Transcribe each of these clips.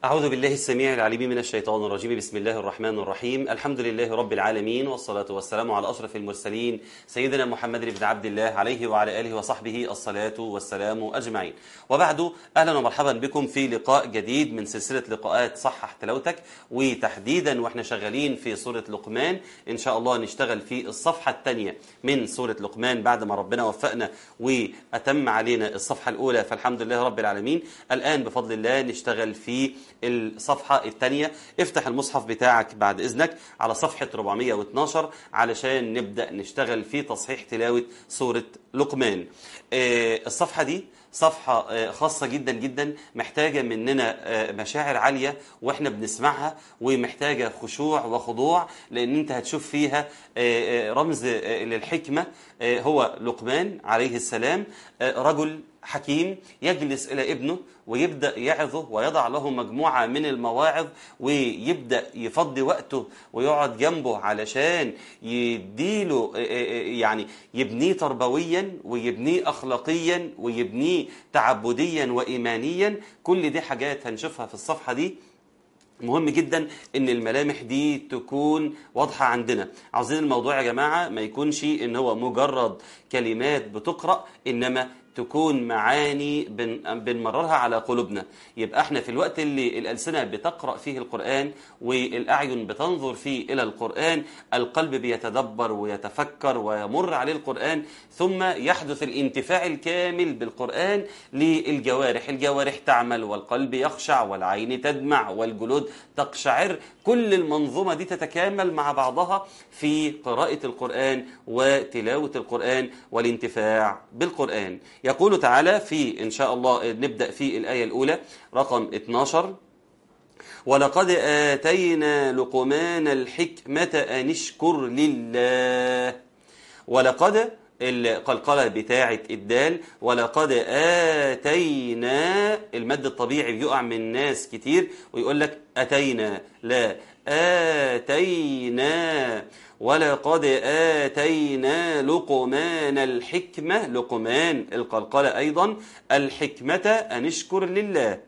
أعوذ بالله السميع العليم من الشيطان الرجيم بسم الله الرحمن الرحيم الحمد لله رب العالمين والصلاة والسلام على أشرف المرسلين سيدنا محمد بن عبد الله عليه وعلى آله وصحبه الصلاة والسلام أجمعين وبعد أهلا ومرحبا بكم في لقاء جديد من سلسلة لقاءات صحح تلاوتك وتحديدا وإحنا شغالين في سورة لقمان إن شاء الله نشتغل في الصفحة الثانية من سورة لقمان بعد ما ربنا وفقنا وأتم علينا الصفحة الأولى فالحمد لله رب العالمين الآن بفضل الله نشتغل في الصفحة الثانية افتح المصحف بتاعك بعد إذنك على صفحة 412 علشان نبدأ نشتغل في تصحيح تلاوة سورة لقمان آه، الصفحة دي صفحة آه، خاصة جدا جدا محتاجة مننا آه، مشاعر عالية واحنا بنسمعها ومحتاجة خشوع وخضوع لان انت هتشوف فيها آه، آه، رمز آه، للحكمة آه، هو لقمان عليه السلام آه، رجل حكيم يجلس إلى ابنه ويبدأ يعظه ويضع له مجموعة من المواعظ ويبدأ يفضي وقته ويقعد جنبه علشان يديله آه، آه، يعني يبنيه تربويا ويبنيه أخلاقيا ويبنيه تعبديا وإيمانيا كل دي حاجات هنشوفها في الصفحة دي مهم جدا ان الملامح دي تكون واضحة عندنا عاوزين الموضوع يا جماعة ما يكونش ان هو مجرد كلمات بتقرأ انما تكون معاني بن بنمررها على قلوبنا يبقى احنا في الوقت اللي الألسنة بتقرأ فيه القرآن والأعين بتنظر فيه إلى القرآن القلب بيتدبر ويتفكر ويمر عليه القرآن ثم يحدث الانتفاع الكامل بالقرآن للجوارح الجوارح تعمل والقلب يخشع والعين تدمع والجلود تقشعر كل المنظومة دي تتكامل مع بعضها في قراءة القرآن وتلاوة القرآن والانتفاع بالقرآن يقول تعالى في إن شاء الله نبدأ في الآية الأولى رقم 12 ولقد آتينا لقمان الحكمة أن اشكر لله ولقد القلقلة بتاعة الدال ولقد آتينا المد الطبيعي بيقع من ناس كتير ويقول لك أتينا لا آتينا ولقد آتينا لقمان الحكمة لقمان القلقلة أيضا الحكمة أن اشكر لله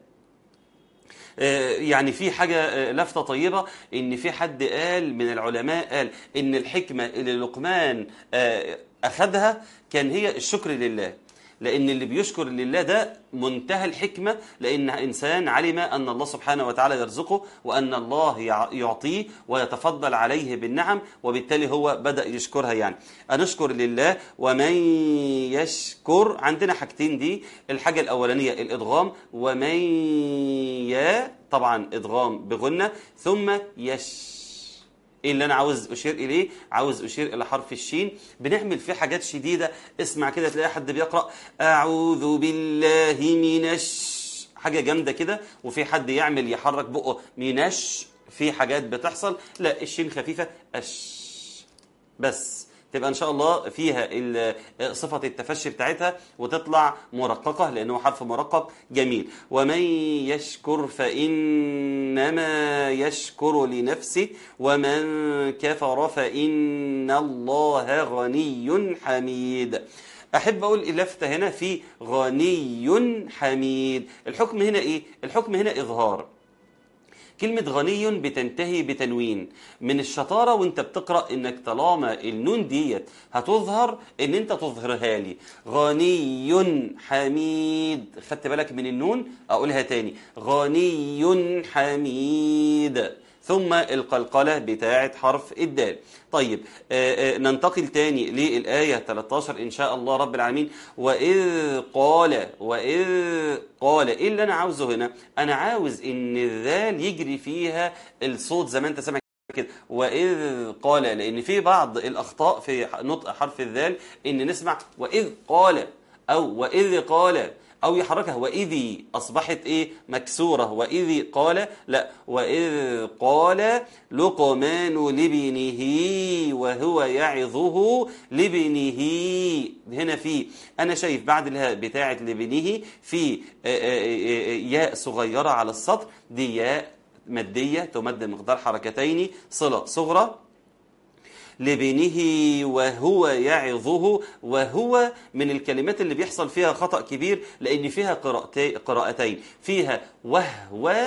يعني في حاجة لفتة طيبة ان في حد قال من العلماء قال ان الحكمة اللي لقمان أخذها كان هي الشكر لله لأن اللي بيشكر لله ده منتهى الحكمة لأن إنسان علم أن الله سبحانه وتعالى يرزقه وأن الله يعطيه ويتفضل عليه بالنعم وبالتالي هو بدأ يشكرها يعني أنشكر لله ومن يشكر عندنا حاجتين دي الحاجة الأولانية الإدغام ومن يا طبعا إدغام بغنة ثم يش ايه اللي انا عاوز اشير اليه عاوز اشير الى حرف الشين بنعمل فيه حاجات شديده اسمع كده تلاقي حد بيقرا اعوذ بالله من الش حاجه جامده كده وفي حد يعمل يحرك بقه منش في حاجات بتحصل لا الشين خفيفه اش بس تبقى ان شاء الله فيها صفه التفشي بتاعتها وتطلع مرققه لانه حرف مرقق جميل ومن يشكر فانما يشكر لنفسه ومن كفر فان الله غني حميد احب اقول اللفته هنا في غني حميد الحكم هنا ايه الحكم هنا اظهار كلمة غني بتنتهي بتنوين من الشطارة وانت بتقرأ انك طالما النون ديت هتظهر ان انت تظهرها لي غني حميد خدت بالك من النون اقولها تاني غني حميد ثم القلقلة بتاعة حرف الدال طيب آآ آآ ننتقل تاني للآية 13 إن شاء الله رب العالمين وإذ قال وإذ قال إيه اللي أنا عاوزه هنا أنا عاوز إن الذال يجري فيها الصوت زي ما أنت سامع كده وإذ قال لأن في بعض الأخطاء في نطق حرف الذال إن نسمع وإذ قال أو وإذ قال أو يحركها وإذ أصبحت إيه مكسورة وإذ قال لا وإذ قال لقمان لابنه وهو يعظه لابنه هنا في أنا شايف بعد الهاء بتاعة لابنه في ياء صغيرة على السطر دي ياء مادية تمد مقدار حركتين صلة صغرى لابنه وهو يعظه وهو من الكلمات اللي بيحصل فيها خطأ كبير لأن فيها قراءتين فيها وهو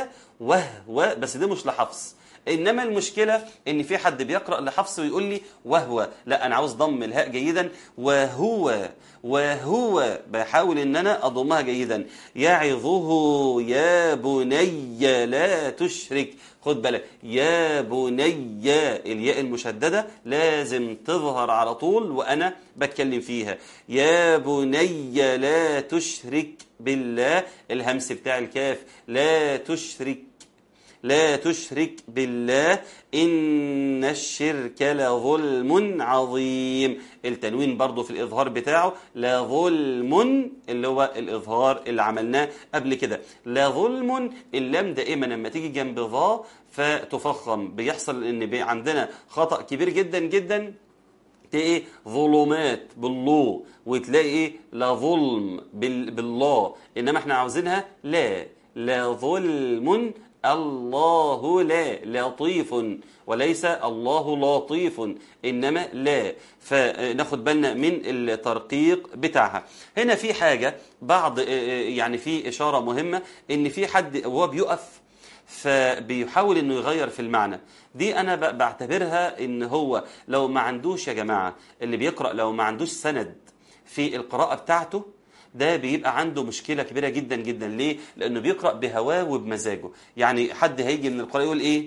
وهو بس ده مش لحفص انما المشكله ان في حد بيقرا لحفص ويقول لي وهو لا انا عاوز ضم الهاء جيدا وهو وهو بحاول ان انا اضمها جيدا يعظه يا بني لا تشرك خد بالك يا بني الياء المشدده لازم تظهر على طول وانا بتكلم فيها يا بني لا تشرك بالله الهمس بتاع الكاف لا تشرك لا تشرك بالله إن الشرك لظلم عظيم التنوين برضو في الإظهار بتاعه لظلم اللي هو الإظهار اللي عملناه قبل كده لظلم اللام دائما لما تيجي جنب ظا فتفخم بيحصل ان بي عندنا خطأ كبير جدا جدا تلاقي ايه ظلمات باللو وتلاقي ايه لا ظلم بال... بالله انما احنا عاوزينها لا لا ظلم الله لا لطيف وليس الله لطيف انما لا فناخد بالنا من الترقيق بتاعها هنا في حاجه بعض يعني في اشاره مهمه ان في حد وهو بيقف فبيحاول انه يغير في المعنى دي انا بعتبرها ان هو لو ما عندوش يا جماعه اللي بيقرا لو ما عندوش سند في القراءه بتاعته ده بيبقى عنده مشكلة كبيرة جدا جدا ليه؟ لأنه بيقرأ بهواه وبمزاجه يعني حد هيجي من القراءة يقول إيه؟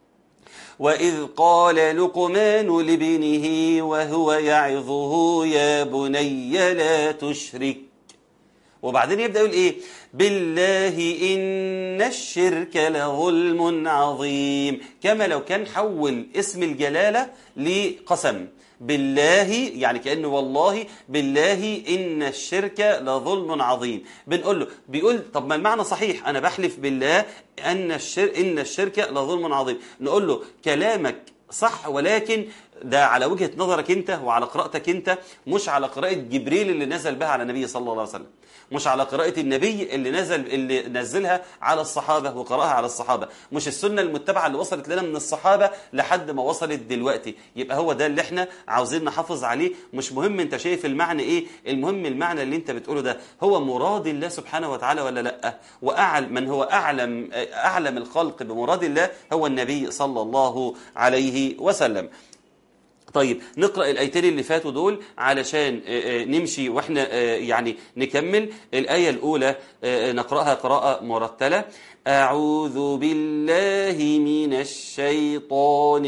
وإذ قال لقمان لابنه وهو يعظه يا بني لا تشرك وبعدين يبدأ يقول إيه؟ بالله إن الشرك لظلم عظيم كما لو كان حول اسم الجلالة لقسم بالله يعني كأنه والله بالله إن الشرك لظلم عظيم بنقول له بيقول طب ما المعنى صحيح أنا بحلف بالله أن الشرك إن الشرك لظلم عظيم نقول له كلامك صح ولكن ده على وجهة نظرك أنت وعلى قراءتك أنت مش على قراءة جبريل اللي نزل بها على النبي صلى الله عليه وسلم مش على قراءة النبي اللي نزل اللي نزلها على الصحابة وقرأها على الصحابة مش السنة المتبعة اللي وصلت لنا من الصحابة لحد ما وصلت دلوقتي يبقى هو ده اللي احنا عاوزين نحافظ عليه مش مهم انت شايف المعنى ايه المهم المعنى اللي انت بتقوله ده هو مراد الله سبحانه وتعالى ولا لا وأعلم من هو أعلم أعلم الخلق بمراد الله هو النبي صلى الله عليه وسلم طيب نقرأ الآيتين اللي فاتوا دول علشان نمشي وإحنا يعني نكمل الآية الأولى نقرأها قراءة مرتلة أعوذ بالله من الشيطان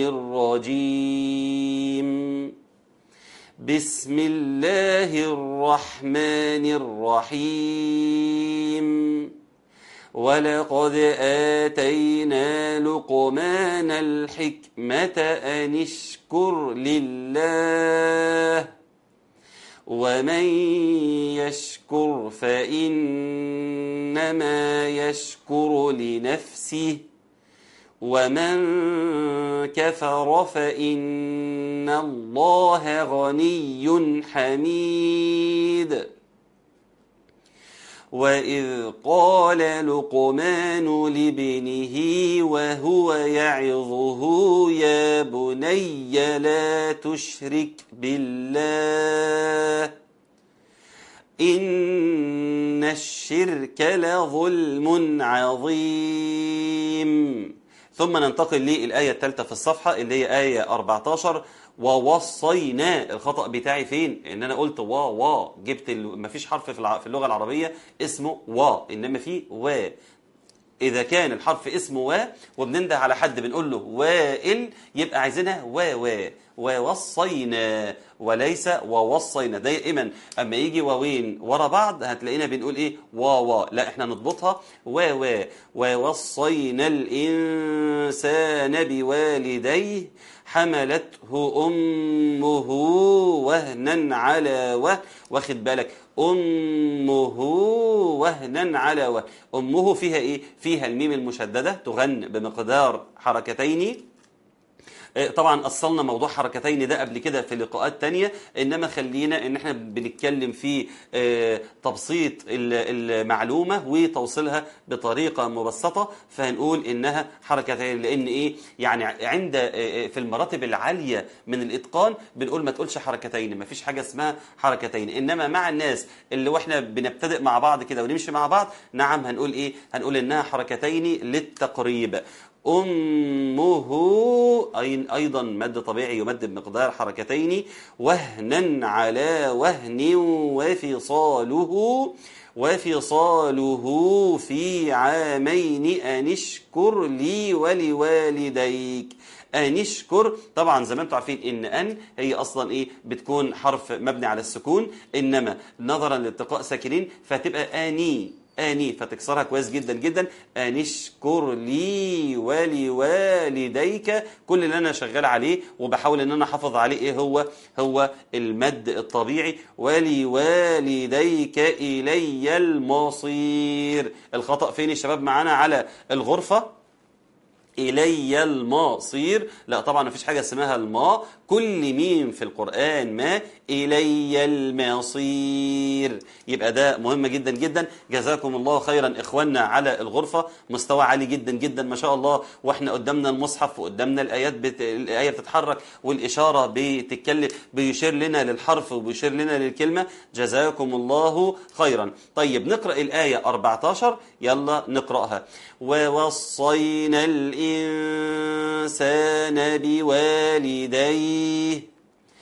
الرجيم بسم الله الرحمن الرحيم ولقد آتينا لقمان الحكمة أن اشكر لله ومن يشكر فإنما يشكر لنفسه ومن كفر فإن الله غني حميد وإذ قال لقمان لابنه وهو يعظه يا بني لا تشرك بالله إن الشرك لظلم عظيم ثم ننتقل للآية الثالثة في الصفحة اللي هي آية 14 ووصينا الخطأ بتاعي فين ان انا قلت وا وا جبت ال... مفيش حرف في, الع... في اللغة العربية اسمه وا انما في وا اذا كان الحرف اسمه وا وبننده على حد بنقول له وائل يبقى عايزينها وا وا ووصينا وليس ووصينا دائما اما يجي واوين ورا بعض هتلاقينا بنقول ايه وا وا لا احنا نضبطها وا وا ووصينا الانسان بوالديه حملته امه وهنا على وهن واخد بالك امه وهنا على وهن امه فيها ايه فيها الميم المشدده تغن بمقدار حركتين آه، طبعا اصلنا موضوع حركتين ده قبل كده في لقاءات تانية انما خلينا ان احنا بنتكلم في آه، تبسيط ال- المعلومه وتوصيلها بطريقه مبسطه فهنقول انها حركتين لان ايه يعني عند آه، في المراتب العاليه من الاتقان بنقول ما تقولش حركتين ما فيش حاجه اسمها حركتين انما مع الناس اللي واحنا بنبتدئ مع بعض كده ونمشي مع بعض نعم هنقول ايه هنقول انها حركتين للتقريب أمه أي- أيضا مد طبيعي يمد بمقدار حركتين وهنا على وهن وفصاله وفصاله في عامين أن اشكر لي ولوالديك أن اشكر طبعا زي ما انتم عارفين ان ان هي اصلا ايه بتكون حرف مبني على السكون انما نظرا لالتقاء ساكنين فتبقى اني اني فتكسرها كويس جدا جدا ان اشكر لي ولوالديك كل اللي انا شغال عليه وبحاول ان انا احافظ عليه ايه هو هو المد الطبيعي ولوالديك الي المصير الخطا فين يا شباب معانا على الغرفه إلي المصير لا طبعا مفيش حاجة اسمها الماء كل ميم في القرآن ما إلي المصير يبقى ده مهم جدا جدا جزاكم الله خيرا إخواننا على الغرفة مستوى عالي جدا جدا ما شاء الله وإحنا قدامنا المصحف وقدامنا الآيات بت... الآية بتتحرك والإشارة بتتكلم بيشير لنا للحرف وبيشير لنا للكلمة جزاكم الله خيرا طيب نقرأ الآية 14 يلا نقرأها ووصينا الإنسان بوالديه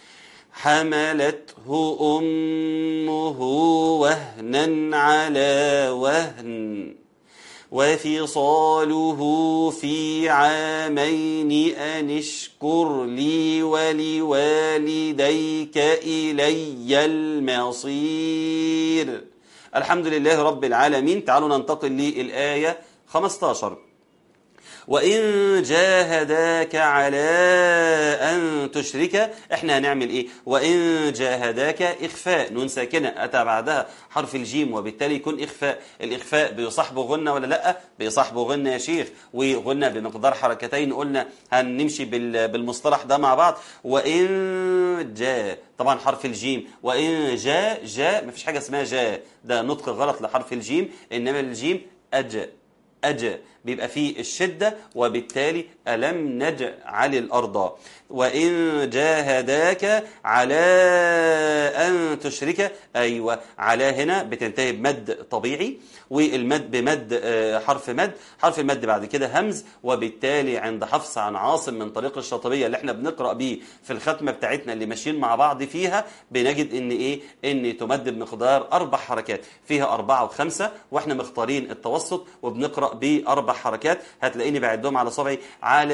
حملته أمه وهنا على وهن وفصاله في عامين أن اشكر لي ولوالديك إلي المصير الحمد لله رب العالمين تعالوا ننتقل للآية 15 وإن جاهداك على أن تشرك احنا هنعمل ايه وإن جاهداك إخفاء نون ساكنة أتى بعدها حرف الجيم وبالتالي يكون إخفاء الإخفاء بيصاحبه غنة ولا لأ بيصاحبه غنة يا شيخ وغنة بمقدار حركتين قلنا هنمشي بال- بالمصطلح ده مع بعض وإن جاء طبعا حرف الجيم وإن جاء جاء مفيش حاجة اسمها جاء ده نطق غلط لحرف الجيم إنما الجيم أجأ أجا بيبقى فيه الشدة وبالتالي ألم نجعل الأرض وإن جاهداك على أن تشرك أيوة على هنا بتنتهي بمد طبيعي والمد بمد آه، حرف مد حرف المد بعد كده همز وبالتالي عند حفص عن عاصم من طريق الشاطبية اللي احنا بنقرأ بيه في الختمة بتاعتنا اللي ماشيين مع بعض فيها بنجد ان ايه ان تمد بمقدار اربع حركات فيها اربعة وخمسة واحنا مختارين التوسط وبنقرأ باربع حركات هتلاقيني بعدهم على صبعي على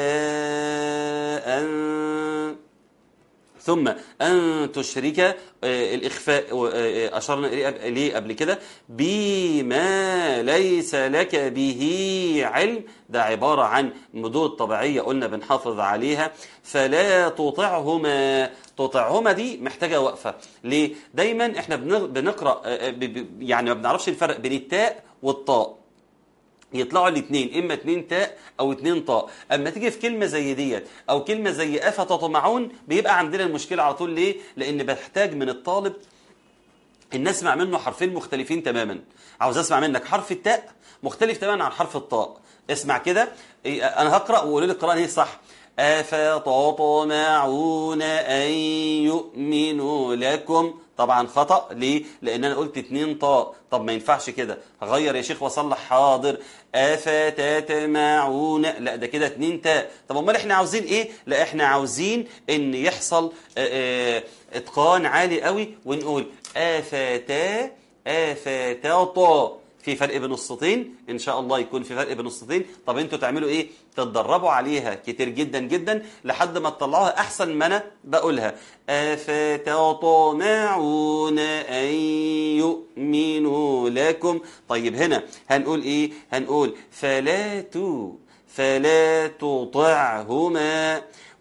ان ثم أن تشرك آه، الإخفاء آه، أشرنا إليه قبل- إليه قبل كده بما ليس لك به علم ده عبارة عن مدود طبيعية قلنا بنحافظ عليها فلا تطعهما تطعهما دي محتاجة وقفة ليه؟ دايما احنا بنغ- بنقرأ آه، ب- ب- يعني ما بنعرفش الفرق بين التاء والطاء يطلعوا الاثنين اما اتنين تاء او اتنين طاء اما تيجي في كلمه زي ديت او كلمه زي افتطمعون بيبقى عندنا المشكله على طول ليه لان بحتاج من الطالب ان اسمع منه حرفين مختلفين تماما عاوز اسمع منك حرف التاء مختلف تماما عن حرف الطاء اسمع كده إيه، انا هقرا وقولوا لي القراءه هي صح أفتطمعون أن يؤمنوا لكم طبعا خطأ ليه؟ لأن أنا قلت اتنين طاء طب ما ينفعش كده هغير يا شيخ وأصلح حاضر أفتتمعون لا ده كده اتنين تاء طب أمال إحنا عاوزين إيه؟ لا إحنا عاوزين إن يحصل آه، آه، إتقان عالي قوي ونقول أفتا أفتطا في فرق بين الصوتين ان شاء الله يكون في فرق بين الصوتين طب انتوا تعملوا ايه تتدربوا عليها كتير جدا جدا لحد ما تطلعوها احسن ما انا بقولها افتطمعون ان يؤمنوا لكم طيب هنا هنقول ايه هنقول فلا تو فلا تطعهما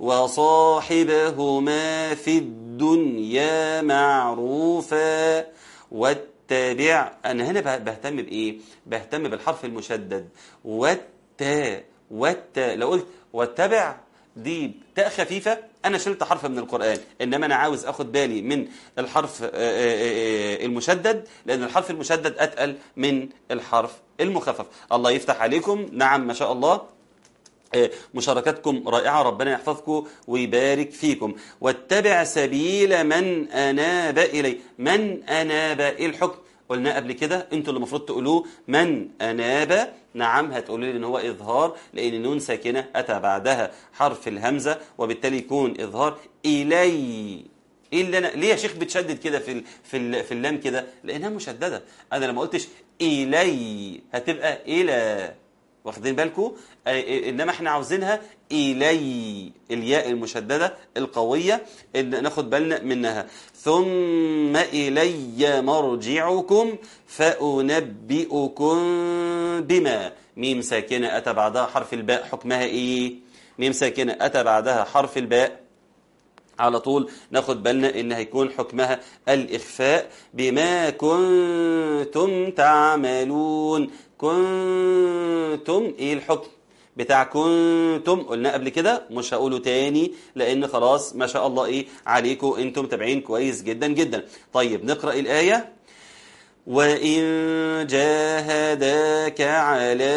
وصاحبهما في الدنيا معروفا واتبع انا هنا به- بهتم بايه بهتم بالحرف المشدد والتا والتا لو قلت واتبع دي تاء خفيفة أنا شلت حرف من القرآن إنما أنا عاوز أخد بالي من الحرف آه، آه، آه، المشدد لأن الحرف المشدد أتقل من الحرف المخفف الله يفتح عليكم نعم ما شاء الله آه، مشاركاتكم رائعة ربنا يحفظكم ويبارك فيكم واتبع سبيل من أناب إلي من أناب إيه الحكم قلنا قبل كده انتوا اللي المفروض تقولوه من أناب نعم هتقولوا لي ان هو إظهار لأن النون ساكنة أتى بعدها حرف الهمزة وبالتالي يكون إظهار إلي ايه اللي انا ليه يا شيخ بتشدد كده في ال... في ال... في اللام كده لانها مشدده انا لما قلتش الي هتبقى الى واخدين بالكم انما احنا عاوزينها الي الياء المشدده القويه ان ناخد بالنا منها ثم الي مرجعكم فانبئكم بما ميم ساكنه اتى بعدها حرف الباء حكمها ايه ميم ساكنه اتى بعدها حرف الباء على طول ناخد بالنا ان هيكون حكمها الاخفاء بما كنتم تعملون كنتم ايه الحكم بتاع كنتم قلنا قبل كده مش هقوله تاني لان خلاص ما شاء الله ايه عليكم انتم تابعين كويس جدا جدا طيب نقرا الايه وإن جاهداك على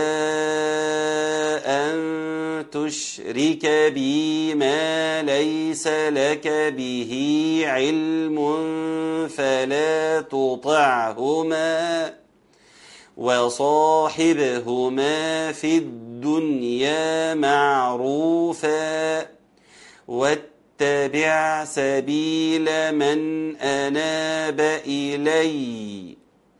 أن تشرك بي ما ليس لك به علم فلا تطعهما وصاحبهما في الدنيا معروفا واتبع سبيل من أناب إليّ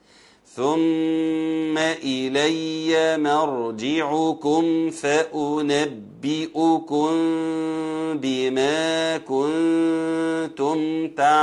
ثم إلي مرجعكم فأنبئكم بما كنتم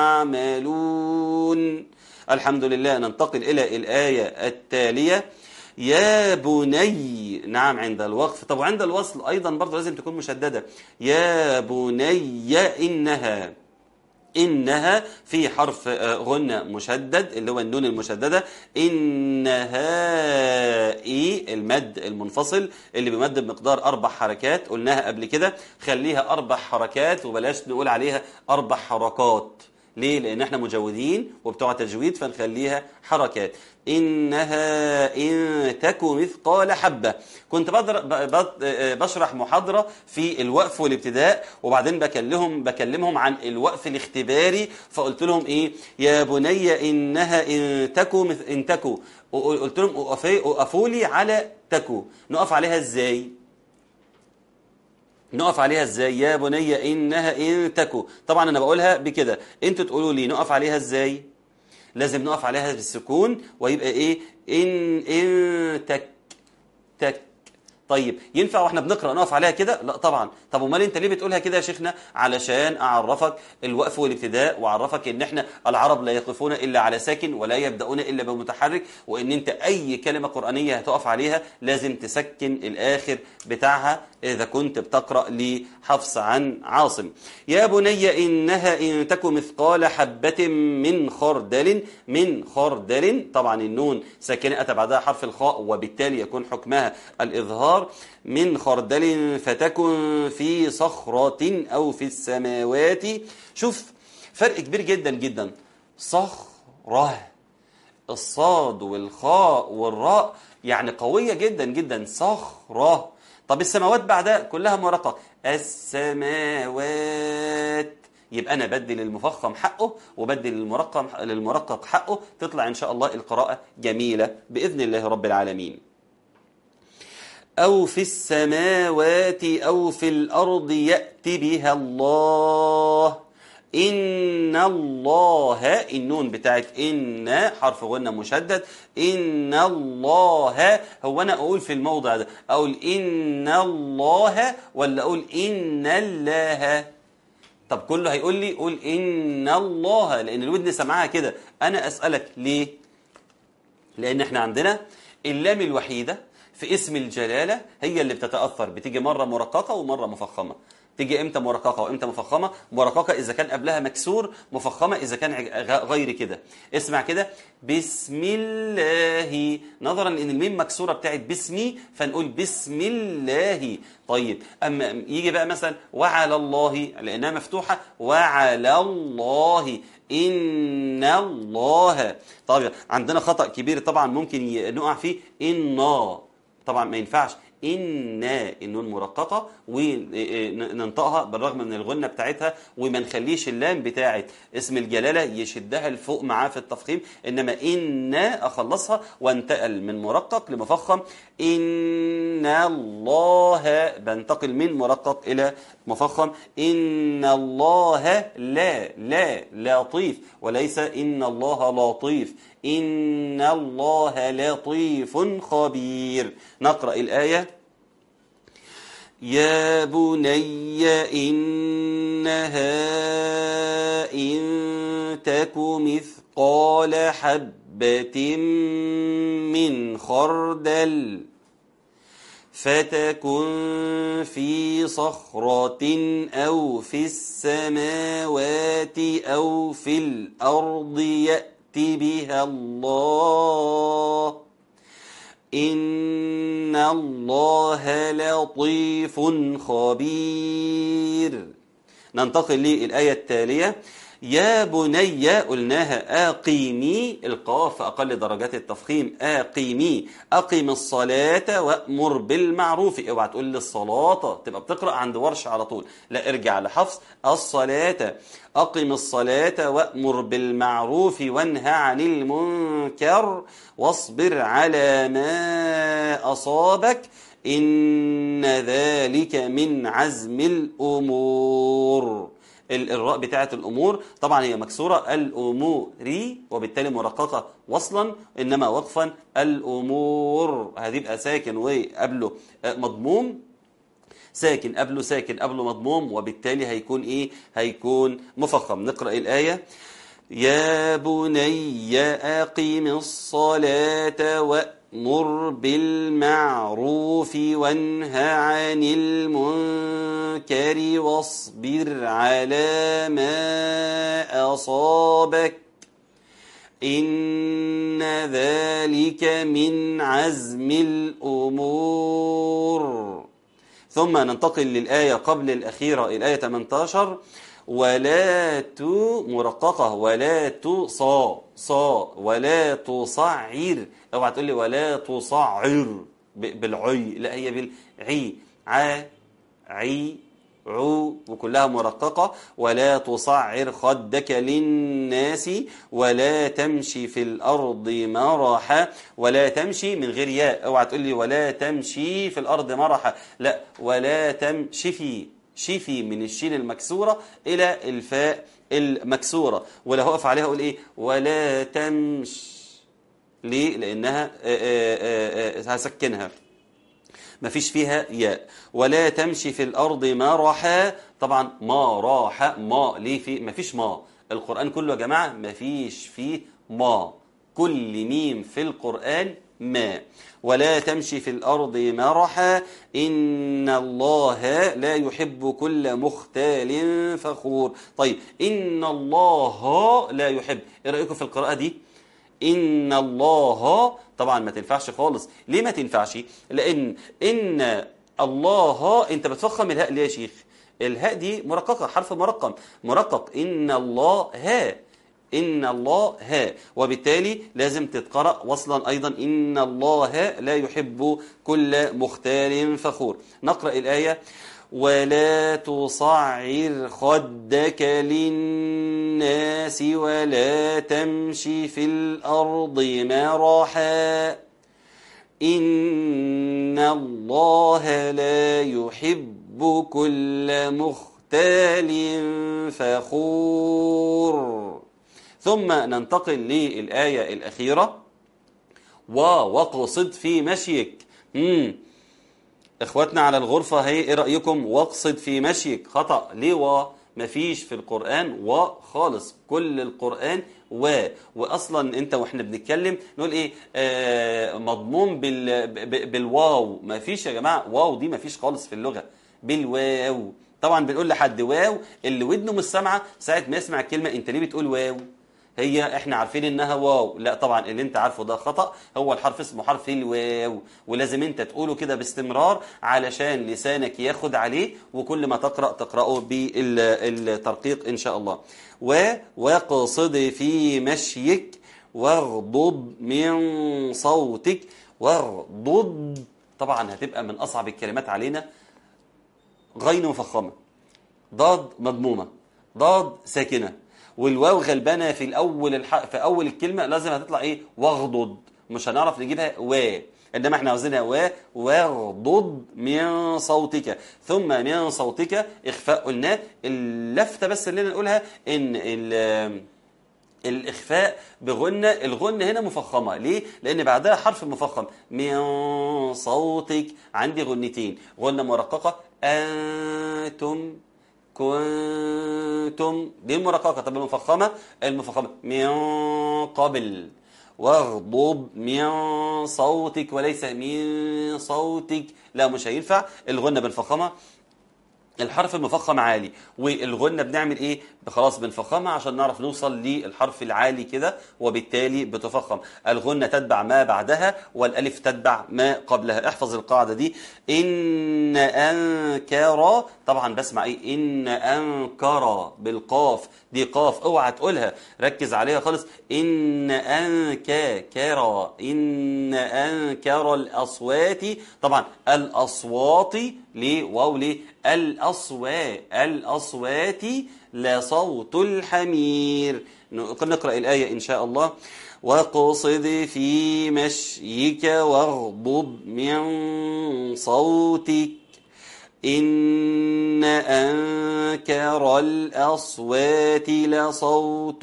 تعملون الحمد لله ننتقل إلى الآية التالية يا بني نعم عند الوقف طب وعند الوصل أيضا برضه لازم تكون مشددة يا بني إنها إنها في حرف غنة مشدد اللي هو النون المشددة إنها إي المد المنفصل اللي بيمد بمقدار أربع حركات قلناها قبل كده خليها أربع حركات وبلاش نقول عليها أربع حركات ليه؟ لأن احنا مجودين وبتوع تجويد فنخليها حركات إنها إن تك مثقال حبة كنت بشرح محاضرة في الوقف والابتداء وبعدين بكلمهم بكلمهم عن الوقف الاختباري فقلت لهم إيه يا بني إنها إن تكو إن تكو قلت لهم أقفوا لي على تكو نقف عليها إزاي نقف عليها ازاي يا بني انها ان تكو طبعا انا بقولها بكده انتوا تقولوا لي نقف عليها ازاي لازم نقف عليها بالسكون ويبقى ايه ان ان تك تك طيب ينفع واحنا بنقرا نقف عليها كده لا طبعا طب امال انت ليه بتقولها كده يا شيخنا علشان اعرفك الوقف والابتداء واعرفك ان احنا العرب لا يقفون الا على ساكن ولا يبداون الا بمتحرك وان انت اي كلمه قرانيه هتقف عليها لازم تسكن الاخر بتاعها اذا كنت بتقرا لحفص عن عاصم يا بني انها ان تك مثقال حبه من خردل من خردل طبعا النون ساكنه اتى بعدها حرف الخاء وبالتالي يكون حكمها الاظهار من خردل فتكن في صخرة أو في السماوات شوف فرق كبير جدا جدا صخرة الصاد والخاء والراء يعني قوية جدا جدا صخرة طب السماوات بعدها كلها مرقق السماوات يبقى أنا بدل المفخم حقه وبدل المرقم للمرقق حقه تطلع إن شاء الله القراءة جميلة بإذن الله رب العالمين أو في السماوات أو في الأرض يأتي بها الله إن الله النون بتاعت إن حرف غنة مشدد إن الله هو أنا أقول في الموضع ده أقول إن الله ولا أقول إن الله طب كله هيقول لي قول إن الله لأن الودن سمعها كده أنا أسألك ليه لأن احنا عندنا اللام الوحيدة في اسم الجلالة هي اللي بتتأثر بتيجي مرة مرققة ومرة مفخمة تيجي امتى مرققه وامتى مفخمه مرققه اذا كان قبلها مكسور مفخمه اذا كان غ- غير كده اسمع كده بسم الله نظرا لان الميم مكسوره بتاعت باسمي فنقول بسم الله طيب اما يجي بقى مثلا وعلى الله لانها مفتوحه وعلى الله ان الله طيب عندنا خطا كبير طبعا ممكن ي- نقع فيه ان طبعا ما ينفعش إن النون مرققة وننطقها بالرغم من الغنة بتاعتها وما نخليش اللام بتاعت اسم الجلالة يشدها لفوق معاه في التفخيم إنما إن أخلصها وانتقل من مرقق لمفخم إن الله بنتقل من مرقق إلى مفخم إن الله لا لا لطيف وليس إن الله لطيف إن الله لطيف خبير نقرأ الآية يا بني إنها إن تك مثقال حبة من خردل فتكن في صخرة أو في السماوات أو في الأرض يأت بها الله إن الله لطيف خبير ننتقل للآية التالية يا بني قلناها أقيمي القاف أقل درجات التفخيم أقيمي أقيم الصلاة وأمر بالمعروف اوعى تقول لي الصلاة تبقى بتقرأ عند ورش على طول لا ارجع لحفظ الصلاة أقم الصلاة وأمر بالمعروف وانهى عن المنكر واصبر على ما أصابك إن ذلك من عزم الأمور ال- الراء بتاعة الأمور طبعا هي مكسورة الأموري وبالتالي مرققة وصلا إنما وقفا الأمور هتبقى ساكن وقبله آه، مضموم ساكن قبله ساكن قبله مضموم وبالتالي هيكون ايه هيكون مفخم نقرأ الآية يا بني أقم الصلاة وأمر بالمعروف وانه عن المنكر واصبر على ما أصابك إن ذلك من عزم الأمور ثم ننتقل للآية قبل الأخيرة الآية 18 ولا تو مرققة ولا تو صا صا ولا تصعر اوعى تقول لي ولا تصعر ب- بالعي لا هي بالعي ع عي عو وكلها مرققة ولا تصعر خدك للناس ولا تمشي في الأرض مرحا ولا تمشي من غير ياء اوعى تقول لي ولا تمشي في الأرض مرحا لا ولا تمشي شفي من الشين المكسورة إلى الفاء المكسورة ولا هقف عليها أقول إيه ولا تمش ليه لأنها آه، آه، آه، هسكنها ما فيش فيها ياء ولا تمشي في الأرض مرحا طبعا ما راح ما ليه في ما فيش ما القرآن كله يا جماعة ما فيش فيه ما كل ميم في القرآن ما ولا تمشي في الأرض مرحا إن الله لا يحب كل مختال فخور طيب إن الله لا يحب إيه رأيكم في القراءة دي إن الله طبعا ما تنفعش خالص ليه ما تنفعش لأن إن الله أنت بتفخم الهاء ليه يا شيخ الهاء دي مرققة حرف مرقم مرقق إن الله ها إن الله ها وبالتالي لازم تتقرأ وصلا أيضا إن الله لا يحب كل مختال فخور نقرأ الآية ولا تصعر خدك للناس ولا تمشي في الأرض مرحا إن الله لا يحب كل مختال فخور ثم ننتقل للآية الأخيرة ووقصد في مشيك مم. اخواتنا على الغرفة هي ايه رأيكم واقصد في مشيك خطأ ليه و مفيش في القرآن و خالص كل القرآن و واصلا انت واحنا بنتكلم نقول ايه آه مضمون بال ب- بالواو مفيش يا جماعة واو دي مفيش خالص في اللغة بالواو طبعا بنقول لحد واو اللي ودنه مش سامعه ساعه ما يسمع الكلمه انت ليه بتقول واو هي احنا عارفين انها واو لا طبعا اللي انت عارفه ده خطأ هو الحرف اسمه حرف الواو ولازم انت تقوله كده باستمرار علشان لسانك ياخد عليه وكل ما تقرأ تقرأه بالترقيق ان شاء الله و واقصد في مشيك واغضض من صوتك واغضض طبعا هتبقى من اصعب الكلمات علينا غين مفخمه ضاد مضمومه ضاد ساكنه والواو غلبانه في الاول الح... في اول الكلمه لازم هتطلع ايه واغضض مش هنعرف نجيبها و انما احنا عاوزينها و واغضض من صوتك ثم من صوتك اخفاء قلناه اللفته بس اللي نقولها ان ال... الإخفاء بغنة الغنة هنا مفخمة ليه؟ لأن بعدها حرف مفخم من صوتك عندي غنتين غنة مرققة أنتم كنتم دي المرققة طب المفخمة المفخمة من قبل واغضب من صوتك وليس من صوتك لا مش هينفع الغنة بالفخمة الحرف المفخم عالي والغنة بنعمل ايه خلاص بنفخمها عشان نعرف نوصل للحرف العالي كده وبالتالي بتفخم الغنة تتبع ما بعدها والالف تتبع ما قبلها احفظ القاعدة دي ان انكر طبعا بسمع ايه ان انكر بالقاف دي قاف اوعى تقولها ركز عليها خالص ان انكر ان انكر الاصوات طبعا الاصوات ليه واو ليه الاصوات الاصوات لصوت الحمير نقرا الايه ان شاء الله واقصد في مشيك واغضب من صوتك إن أنكر الأصوات لصوت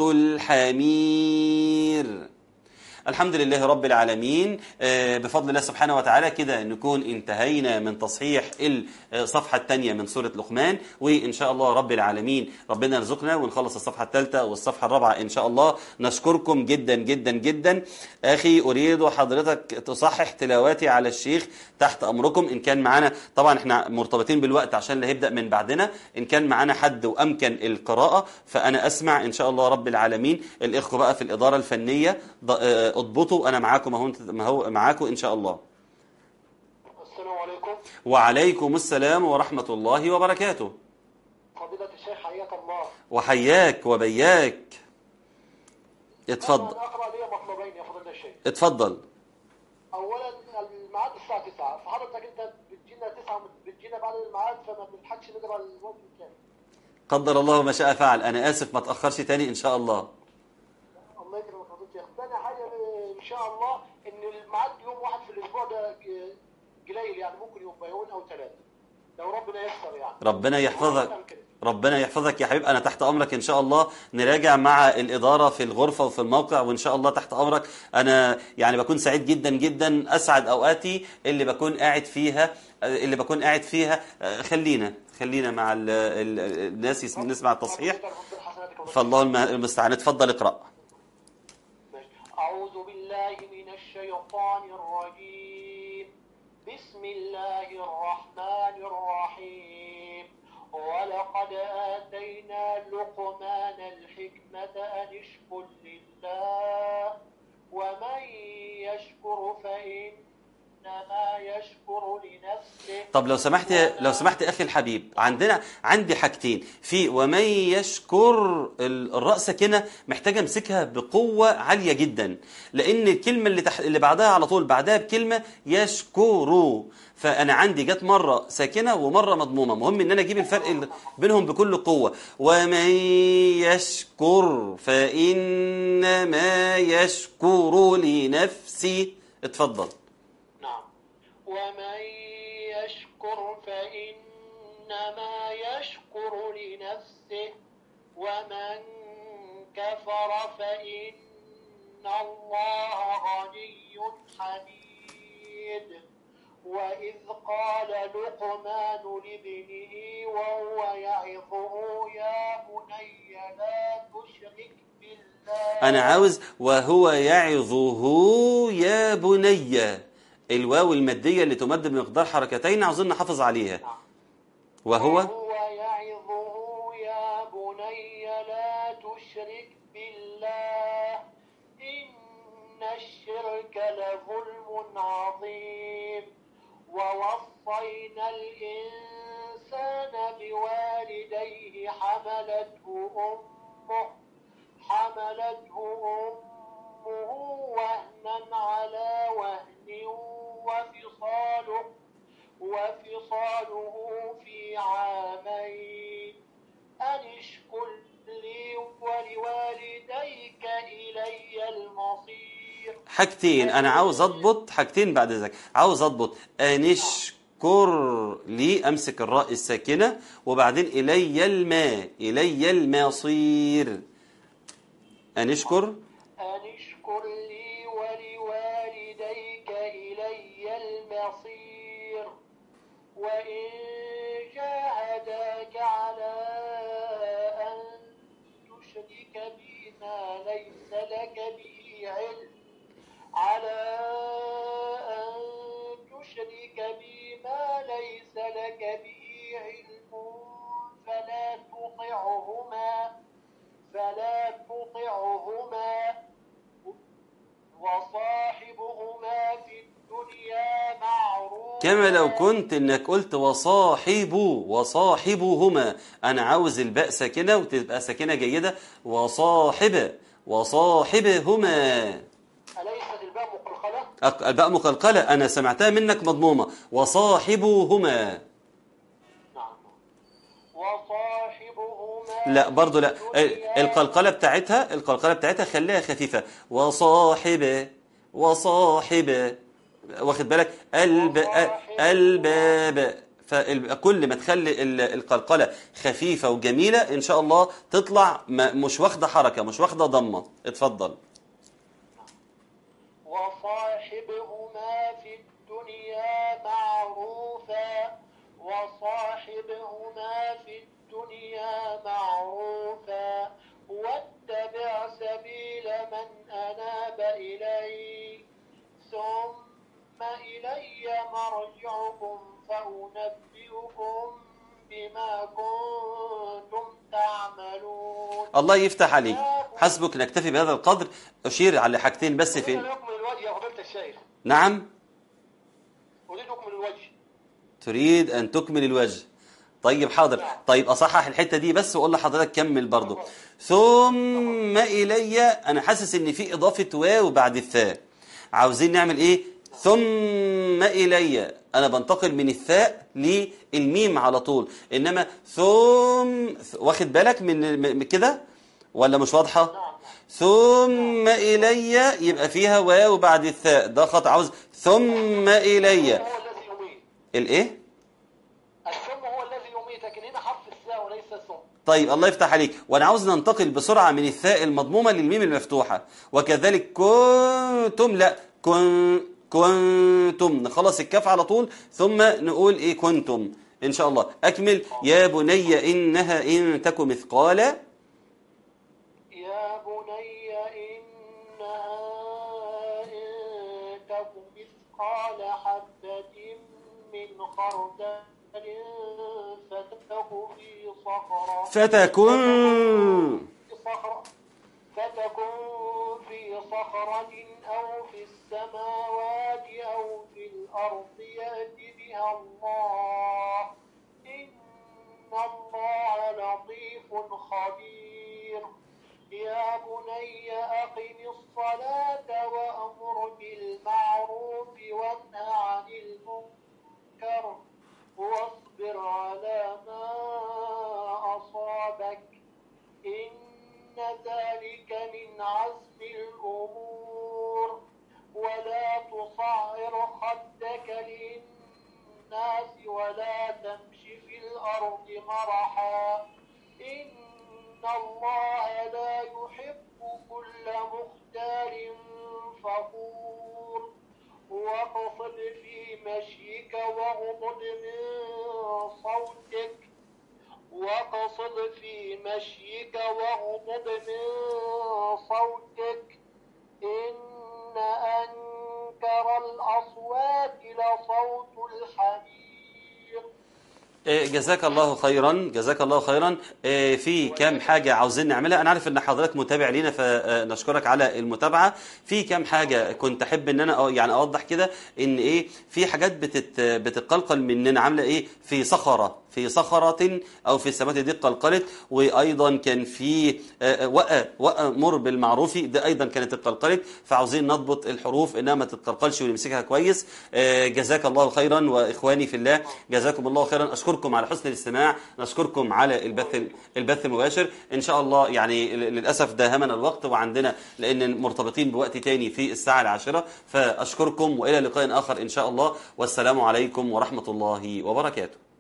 الحمير الحمد لله رب العالمين بفضل الله سبحانه وتعالى كده نكون انتهينا من تصحيح الصفحة الثانية من سورة لقمان وإن شاء الله رب العالمين ربنا يرزقنا ونخلص الصفحة الثالثة والصفحة الرابعة إن شاء الله نشكركم جدا جدا جدا أخي أريد حضرتك تصحح تلاواتي على الشيخ تحت أمركم إن كان معنا طبعا احنا مرتبطين بالوقت عشان اللي هيبدأ من بعدنا إن كان معنا حد وأمكن القراءة فأنا أسمع إن شاء الله رب العالمين الإخوة بقى في الإدارة الفنية اضبطوا انا معاكم اهو ما هو معاكم ان شاء الله السلام عليكم وعليكم السلام ورحمة الله وبركاته فضيلة الشيخ حياك الله وحياك وبياك اتفضل أنا أقرأ لي مطلبين يا فضيلة الشيخ اتفضل أولا الميعاد الساعة 9 فحضرتك أنت بتجينا 9 بتجينا بعد الميعاد فما بنلحقش نقرأ الوقت الكامل قدر الله ما شاء فعل انا اسف ما تاخرش تاني ان شاء الله الله يكرمك فضيلة الشيخ ثاني حاجة إن شاء الله إن الميعاد يوم واحد في الأسبوع ده ج- قليل يعني ممكن يبقى يومين أو ثلاثة لو ربنا ييسر يعني ربنا يحفظك ربنا يحفظك يا حبيب انا تحت امرك ان شاء الله نراجع مع الاداره في الغرفه وفي الموقع وان شاء الله تحت امرك انا يعني بكون سعيد جدا جدا اسعد اوقاتي اللي بكون قاعد فيها اللي بكون قاعد فيها خلينا خلينا مع ال- ال- الناس يسم- نسمع التصحيح فالله الم- المستعان اتفضل اقرا ماشي. أعوذ بالله من الشيطان الرجيم بسم الله الرحمن الرحيم ولقد آتينا لقمان الحكمة أن اشكر لله ومن يشكر فإنما يشكر لنفسه طب لو سمحت لو سمحت يا اخي الحبيب عندنا عندي حاجتين في ومن يشكر ال- الراء ساكنه محتاجه امسكها بقوه عاليه جدا لان الكلمه اللي تح... اللي بعدها على طول بعدها بكلمه يشكروا فانا عندي جت مره ساكنه ومره مضمومه مهم ان انا اجيب الفرق ال- بينهم بكل قوه ومن يشكر فانما يشكر لنفسه اتفضل نعم ومن يشكر فإنما يشكر لنفسه ومن كفر فإن الله غني حميد وإذ قال لقمان لابنه وهو يعظه يا بني لا تشرك بالله أنا عاوز وهو يعظه يا بني الواو المادية اللي تمد بمقدار حركتين عاوزين نحافظ عليها وهو وهو الشرك لظلم عظيم ووصينا الإنسان بوالديه حملته أمه حملته أمه وهنا على وهن وفصاله وفصاله في عامين أن اشكر لي ولوالديك إلي المصير حاجتين انا عاوز اضبط حاجتين بعد ذلك عاوز اضبط انشكر لي امسك الراء الساكنه وبعدين الي الماء الي المصير انشكر أن اشكر لي ولوالديك إلي المصير وإن جاهداك على أن تشرك بي ما ليس لك به علم على أن تشرك بي ما ليس لك به علم فلا تطعهما فلا تطعهما وصاحبهما في الدنيا معروفا كما لو كنت انك قلت وصاحبه وصاحبهما انا عاوز الباء ساكنه وتبقى ساكنه جيده وصاحب وصاحبهما أليست الباء مقلقلة؟ أق- الباء مقلقله انا سمعتها منك مضمومه وصاحبهما نعم وصاحبهما لا برضو لا في الدنيا القلقله بتاعتها القلقله بتاعتها خليها خفيفه وصاحب وصاحب واخد بالك الب الباب فكل ما تخلي ال- القلقله خفيفه وجميله ان شاء الله تطلع ما- مش واخده حركه مش واخده ضمه اتفضل وصاحبهما في الدنيا معروفا وصاحبهما في الدنيا معروفا واتبع سبيل من أناب إلي ثم إلي مرجعكم فأنبئكم بما كنتم تعملون الله يفتح عليك حسبك نكتفي بهذا القدر اشير على حاجتين بس أريد في أن أكمل الوجه يا فضيلة الشيخ نعم أريد أكمل الوجه تريد أن تكمل الوجه طيب حاضر طيب أصحح الحتة دي بس وأقول لحضرتك كمل برضو ثم إلي أنا حاسس إن في إضافة واو بعد الثاء عاوزين نعمل إيه ثم إلي أنا بنتقل من الثاء للميم على طول إنما ثم واخد بالك من من كده ولا مش واضحة ثم إلي يبقى فيها واو بعد الثاء ده خط عاوز ثم إلي هو الذي يميت الايه الثم هو الذي يميت لكن هنا حرف الثاء وليس الثم طيب الله يفتح عليك وانا عاوز ننتقل بسرعه من الثاء المضمومه للميم المفتوحه وكذلك كنتم لا كن كنتم نخلص الكاف على طول ثم نقول ايه كنتم ان شاء الله اكمل يا بني انها ان تك مثقال يا بني إنها إن تك مثقال حبة من خردل فتك في صخرة فتكن في صخرة فتكون في صخرة أو في السماوات أو في الأرض يأت بها الله إن الله لطيف خبير يا بني أقم الصلاة وأمر بالمعروف وانه عن المنكر واصبر على ما أصابك إن ذلك من عزم الأمور ولا تصعر خدك للناس ولا تمش في الأرض مرحا إن الله لا يحب كل مختال فخور واقصد في مشيك واغضض من صوتك واقصد في مشيك واغضض من صوتك إن أنكر الأصوات لصوت الحمير آه، جزاك الله خيرا جزاك الله خيرا آه، في كام حاجة عاوزين نعملها أنا عارف إن حضرتك متابع لينا فنشكرك على المتابعة في كام حاجة كنت أحب إن أنا أو- يعني أوضح كده إن إيه في حاجات بتت بتتقلقل مننا عاملة إيه في صخرة في صخرة أو في السماوات دي قلقلت وأيضا كان في آه، وأ وأمر بالمعروف ده أيضا كانت اتقلقلت فعاوزين نضبط الحروف إنها ما تتقلقلش ونمسكها كويس آه، جزاك الله خيرا وإخواني في الله جزاكم الله خيرا أشكركم على حسن الاستماع نشكركم على البث البث المباشر إن شاء الله يعني ل- للأسف داهمنا الوقت وعندنا لأن مرتبطين بوقت تاني في الساعة العاشرة فأشكركم وإلى لقاء آخر إن شاء الله والسلام عليكم ورحمة الله وبركاته